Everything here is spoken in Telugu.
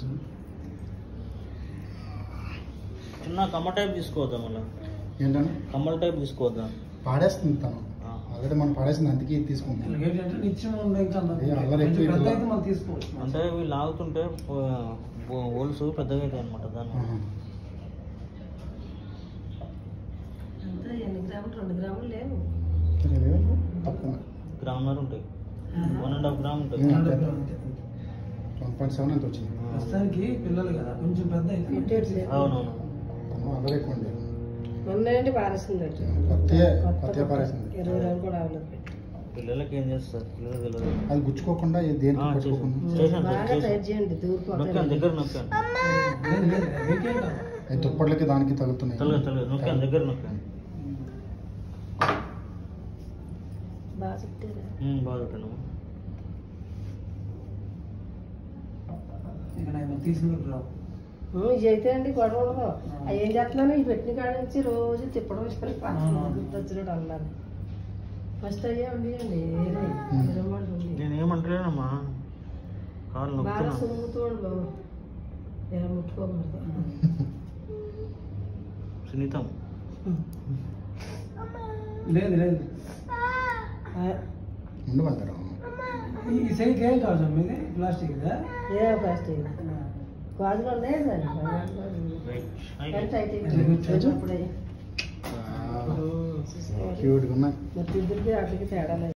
చిన్న కమ్మ టైప్ తీసుకోవద్దా మళ్ళీ ఏంటంటే కమ్మల టైప్ తీసుకోవద్దా పాడేస్తుంది తను ఆ. ఆల్రెడీ మనం పాడేసింది అందుకే ఇది తీసుకుంటాం ఏంటంటే నిత్యం ఉండే ఇంకా అంత- ఏ, అల్లరి కొంచెం ఎక్కువ పెద్ద ఇట్లా. అయితే మనం తీసుకోవచ్చు అంటే ఇవి లాగుతుంటే హోల్స్ పెద్దగా అవుతాయి అనమాట దాన్ని ఆహా. అంతా ఎన్ని గ్రాములు రెండు గ్రాములు లేవు సరే, లేదు. తక్కువ గ్రామ్నర్ ఉంటాయి వన్ అండ్ హాఫ్ గ్రామ్ ఉంటుంది ఉమ్. అంతే. వన్ పాయింట్ సెవెన్ ఎంత వచ్చింది ప్రస్తుతానికి పిల్లలు కదా కొంచెం పెద్ద అయితే పెట్టేడు లేదు. అవునవును తను అల్లరి ఎక్కువ ఉండే ఉన్నాయండి పారేసింది వచ్చి. కొత్తయే కొత్త కొత్తగా పారేసింది ఇరవై రోజులు కూడా అవ్వలేదు పెట్టి పిల్లలకి ఏం చేస్తారు పిల్లలు తెలియదు అది గుచ్చుకోకుండా ఏ- దేనికి ఆ, పట్టుకోకుండా చేశాను. చేశాను, బాగా చేశాను. టైట్ చేయండి నొక్కాను దూరిపోతాయి దగ్గర నొక్కాను లేదు లేదు మీకేం కాదు అది దుప్పట్లకి దానికి తగులుతున్నాయి తలగదు తలగదు నొక్కాను దగ్గర నొక్కాను బాగా చుట్టారా ఉమ్, బాగా పెట్టాను ఇక నేను తీసిన రావు ఇది అయితే అండి గొడవ ఉండదు అవి ఏం చేస్తున్నాను ఈ పెట్టిన కాడ నుంచి రోజు తిప్పడం ఇష్టం గుర్తొచ్చినట్టు అన్నారు ఫస్ట్ అయ్యే ఉండేయండి నేను ఏమంటలేనమ్మా కాలు బాగా నొక్కుతున్నా సుమ్ముతోండు బాబు ఇలా ముట్టుకోకూడదు సునీతం లేదు లేదు ఆ, ఉండు బంగారం ఈ సైడ్కి ఏం కాదు సార్ మీది ప్లాస్టిక్ ఇదా ఏ ఫస్ట్ గాజులు ఉన్నాయి దాన్ని రైట్ కానీ టైట్ కొంచెం. అయిపోయింది క్యూట్గా ఉన్నాయి మరి ఇద్దరికి వాటికి తేడా లేదు